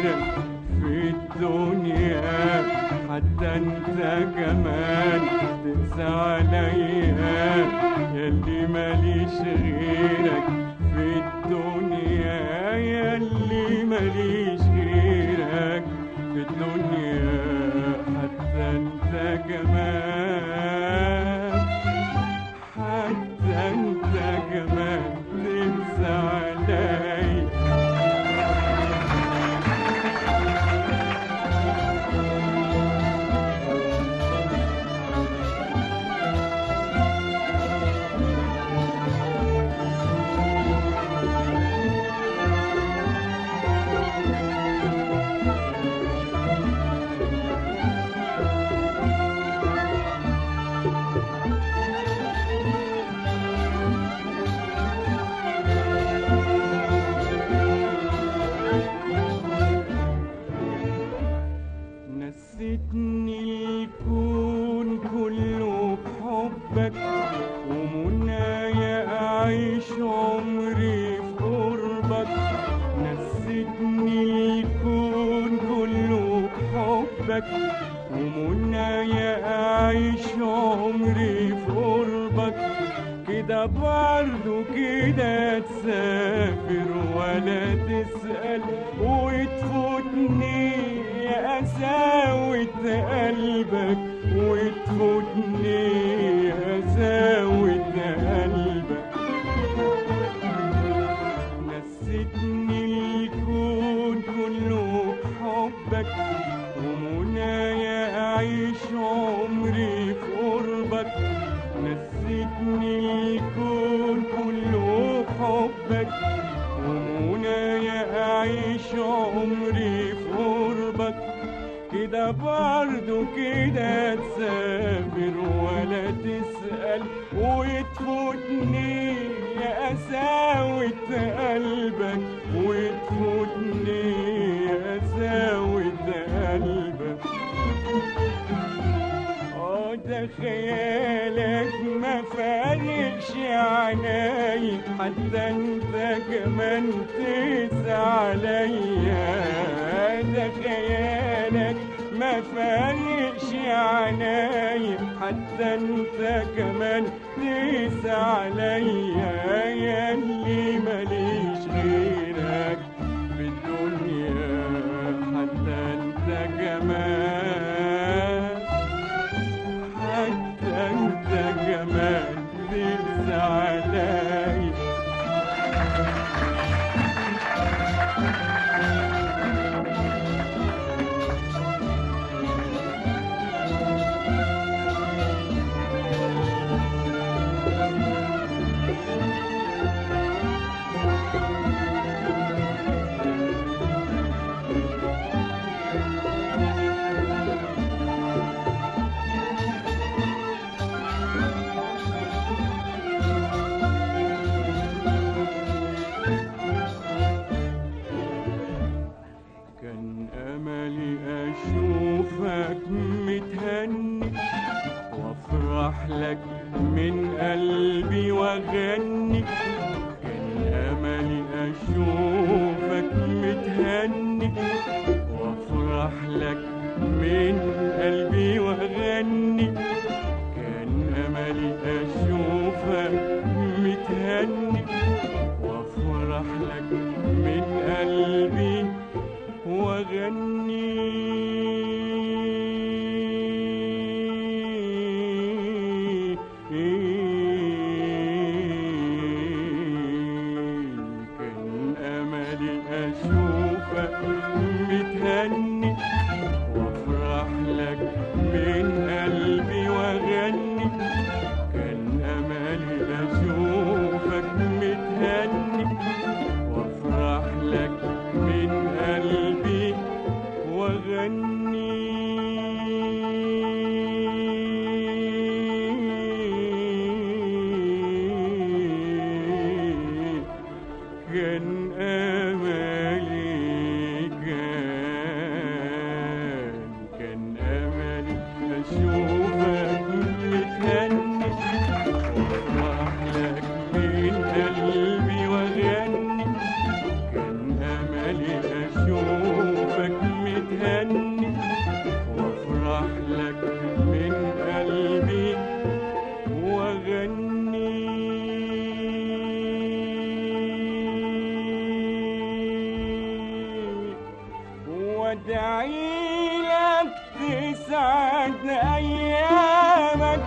غيرك في الدنيا حتى انت كمان تنسى عليا ياللي ماليش غيرك في الدنيا ياللي ماليش غيرك في الدنيا حتى انت كمان حتى انت كمان تنسى عليا نسيتني الكون كله بحبك ومنايا أعيش عمري في قربك نسيتني الكون كله بحبك ومنايا أعيش عمري في قربك كده برضه كده تسافر ولا تسأل وتفوتني يا قساوة قلبك وتفوتني يا قساوة قلبك نسيتني الكون كله بحبك ومنايا أعيش عمري في قربك نسيتني الكون كله بحبك ومنايا أعيش عمري في قربك كده برضه كده تسافر ولا تسأل وتفوتني يا قساوة قلبك وتفوتني يا قساوة قلبك اه ده خيالك ما فارقش عناي حتى انت كمان تقسى عليا ده خيالك ما فارقش عناي حتى انت كمان تقسى عليا يا اللي ماليش غيرك في الدنيا حتى انت كمان حتى انت كمان تنسى عليا كان أملي أشوفك متهني وأفرح لك من قلبي وأغني كان أملي أشوفك متهني وأفرح لك من قلبي وأغني كان أملي أشوفك متهني وأفرح لك من قلبي وأغني كان أملي أشوفك متهني وأفرح لك من قلبي وأغني كان أملي أشوفك متهني وأفرح لك من قلبي وأغني كان أملي كان كان أملي أشوفك متهني وأفرح لك من قلبي وأغني كان أملي أشوفك وادعي لك تسعد ايامك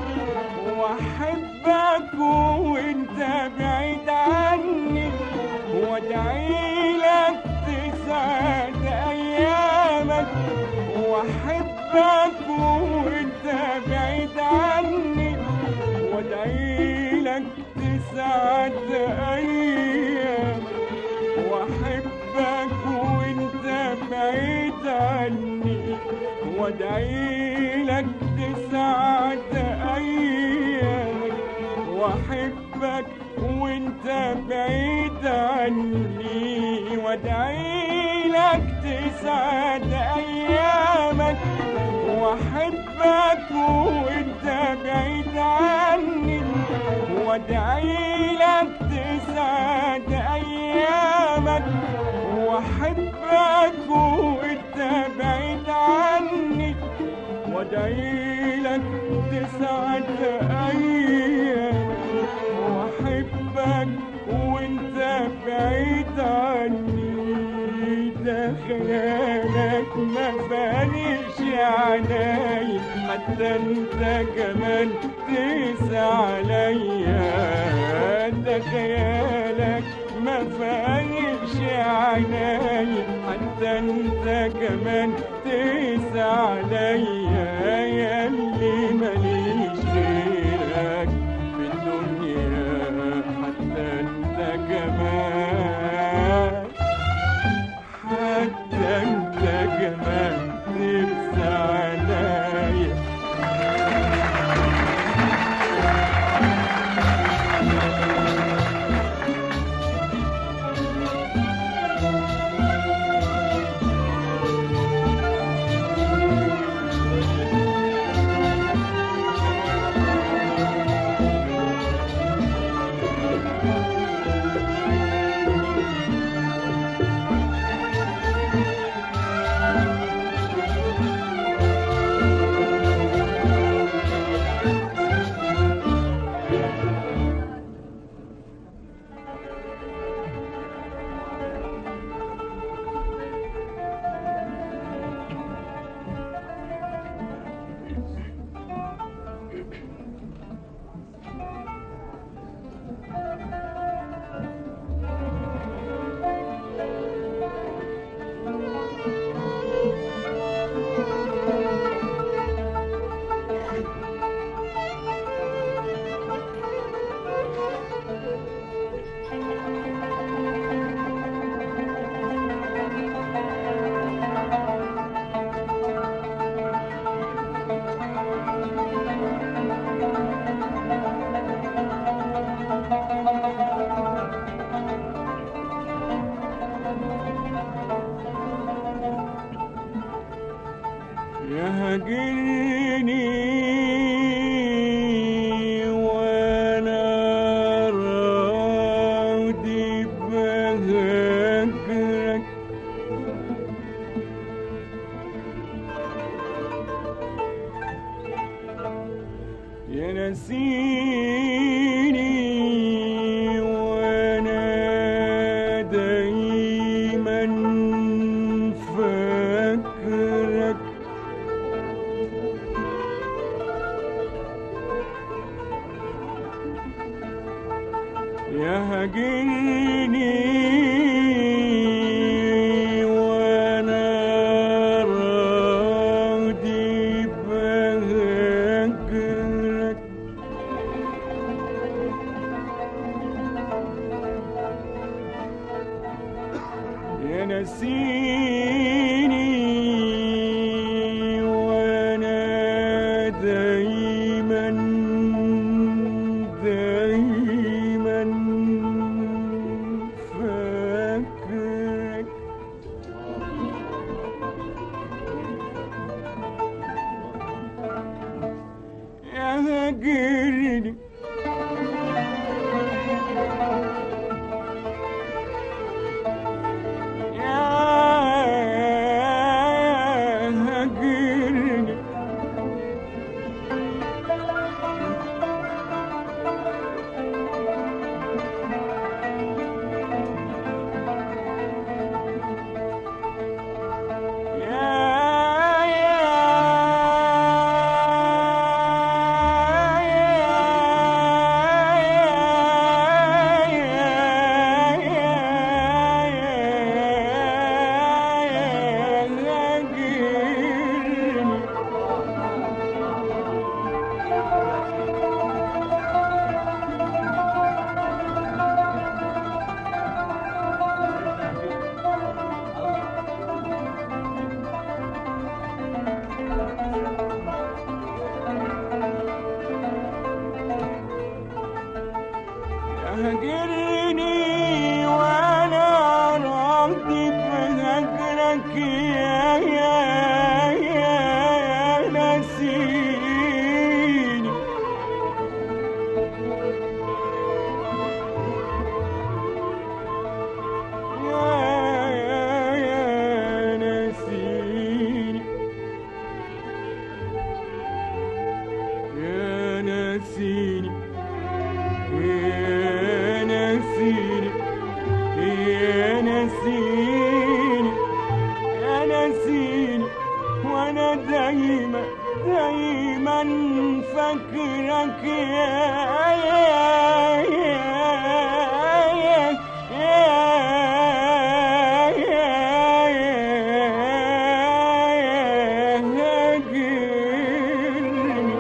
واحبك وانت بعيد عني وادعي لك تسعد ايامك واحبك وانت بعيد عني وادعي لك تسعد ايامك واحبك وانت بعيد عني وادعي لك تسعد ايامك واحبك وانت بعيد عني وادعي لك تسعد ايامك واحبك وانت بعيد عني وادعي لك تسعد ايامك واحبك وانت بعيد عني وادعي لك تسعد ايامك واحبك وانت بعيد عني ده خيالك ما فانيش عناي حتى انت كمان تقسى عليا ده خيالك ما فانيش عناي حتى انت كمان تقسى عليا يا اللي ماليش غيرك في الدنيا حتى انت كمان حتى انت كمان تقسى عليا يهجرني وانا راضي بهجرك يا نسيني وانا دايما فاكرك يهجرني وانا راضي بهجرك يا نسيني وانا دايما دايما فاكرك يا هجرني يا هجرني يا هجرني وانا راضي بهجرك يا يا يا نسيني يا يا يا نسيني يا نسيني يا نسيني يا نسيني يا نسيني وانا دايما دايما فاكرك يا يا يا يا هاجرني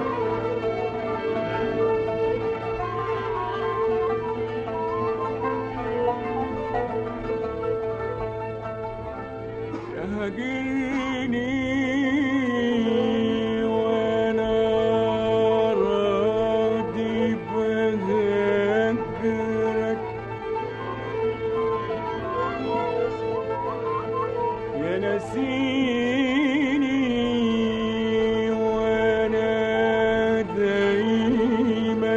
هاجرني وانا راضي بهجرك يا نسيني وانا دايما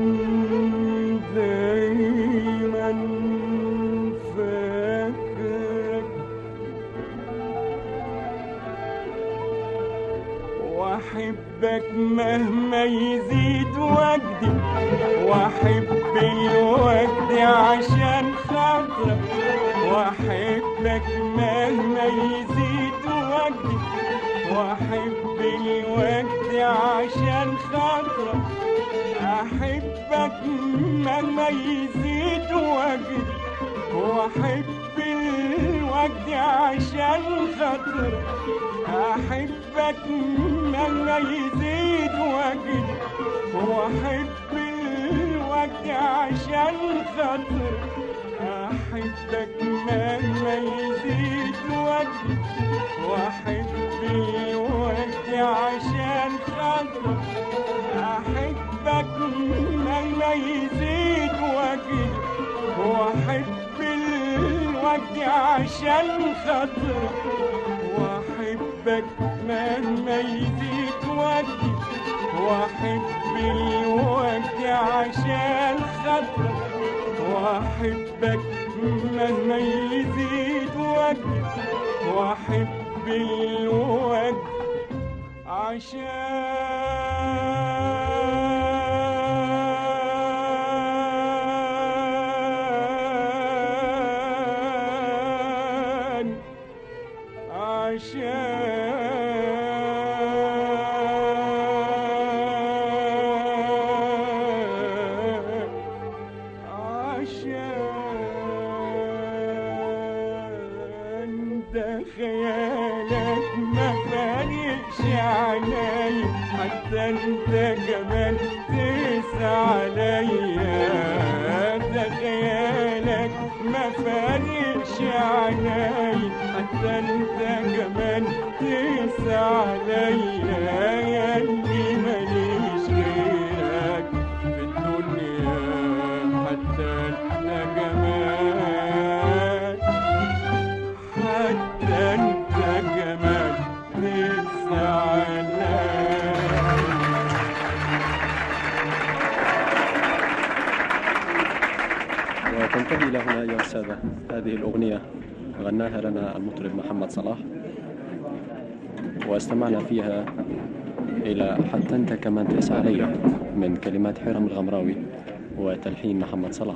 دايما فاكرك واحبك مهما يزيد وجدي واحب الوجد عشان خاطرك واحبك مهما يزيد وجدي واحب الوجد عشان خاطرك احبك مهما يزيد وجدي واحب الوجد عشان خاطرك احبك مهما يزيد وجدي واحب الوجد عشان خاطرك احبك مهما يزيد وجدي واحب الوجد عشان خاطرك احبك مهما يزيد وجدي واحب الوجد عشان خاطرك واحبك مهما يزيد وجدي واحب الوجد عشان خاطرك واحبك مهما يزيد وجدي واحب الوجد عشان عشان عشان ده خيالك ما فارقش علي حتى انت كمان تقسى عليا ده خيالك ما فارقش علي حتى انت كمان تقسى عليا يا اللي ماليش غيرك في الدنيا حتى انت كمان حتى انت كمان تقسى عليا وتنتهي إلى هنا أيها السادة هذه الأغنية غناها لنا المطرب محمد صلاح واستمعنا فيها إلى حتى أنت كمان تقسى علي من كلمات حرم الغمراوي وتلحين محمد صلاح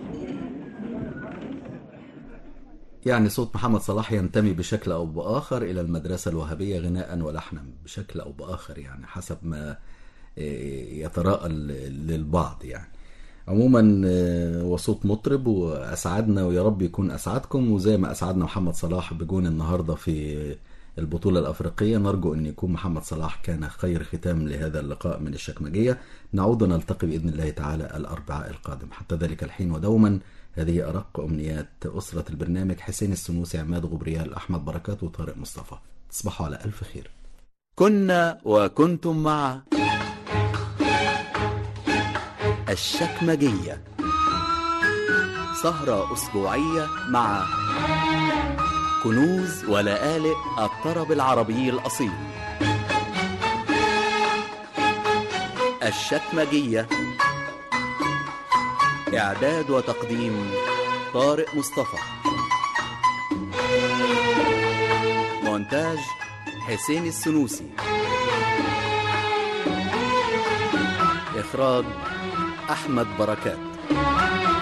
يعني صوت محمد صلاح ينتمي بشكل أو بآخر إلى المدرسة الوهابية غناء ولحنا بشكل أو بآخر يعني حسب ما إيه، يتراءى ل- للبعض يعني عموما آه، هو صوت مطرب وأسعدنا ويا رب يكون أسعدكم وزي ما أسعدنا محمد صلاح بجون النهاردة في البطولة الأفريقية نرجو أن يكون محمد صلاح كان خير ختام لهذا اللقاء من الشكمجية نعود نلتقي بإذن الله تعالى الأربعاء القادم حتى ذلك الحين ودوما هذه أرق أمنيات أسرة البرنامج حسين السنوسي عماد غبريال أحمد بركات وطارق مصطفى تصبحوا على ألف خير كنا وكنتم مع الشكمجية سهرة أسبوعية مع كنوز ولآلئ الطرب العربي الأصيل الشكمجية إعداد وتقديم طارق مصطفى مونتاج حسين السنوسي إخراج أحمد بركات